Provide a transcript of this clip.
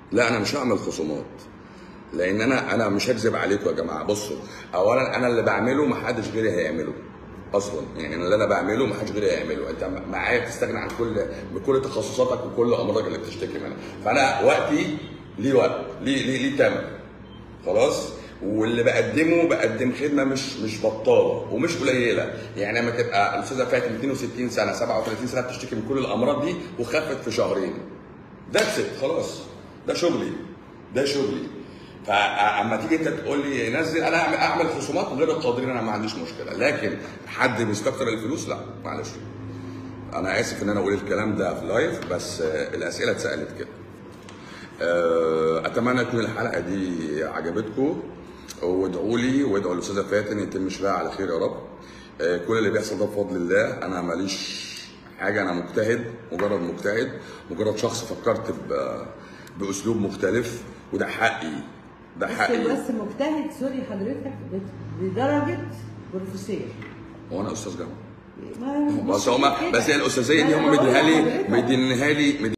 لا انا مش هعمل خصومات لان انا انا مش هكذب عليكم يا جماعه بصوا اولا انا اللي بعمله ما حدش غيري هيعمله اصلا يعني اللي انا بعمله ما حدش غيري هيعمله انت معايا بتستغنى عن كل بكل تخصصاتك وكل امراضك اللي بتشتكي منها فانا وقتي ليه وقت ليه ليه ليه ثمن خلاص واللي بقدمه بقدم خدمه مش مش بطاله ومش قليله يعني لما تبقى الاستاذه فاتن 62 سنه 37 سنه بتشتكي من كل الامراض دي وخفت في شهرين ذاتس ات خلاص ده شغلي ده شغلي فاما تيجي انت تقول لي نزل انا اعمل اعمل خصومات غير القادرين انا ما عنديش مشكله لكن حد بيستكتر الفلوس لا معلش انا اسف ان انا اقول الكلام ده في لايف بس آه، الاسئله اتسالت كده آه، اتمنى تكون الحلقه دي عجبتكم وادعوا لي وادعوا الاستاذه فاتن يتم شفاها على خير يا رب آه، كل اللي بيحصل ده بفضل الله انا ماليش حاجه انا مجتهد مجرد مجتهد مجرد شخص فكرت ب- باسلوب مختلف وده حقي ده بس حقي بس مجتهد سوري حضرتك بدرجه بروفيسور هو انا استاذ جامعه ما بس هما كده. بس هي الاستاذيه دي لا، هم أنا بقول مديها لي لحضرتك. مدينها لي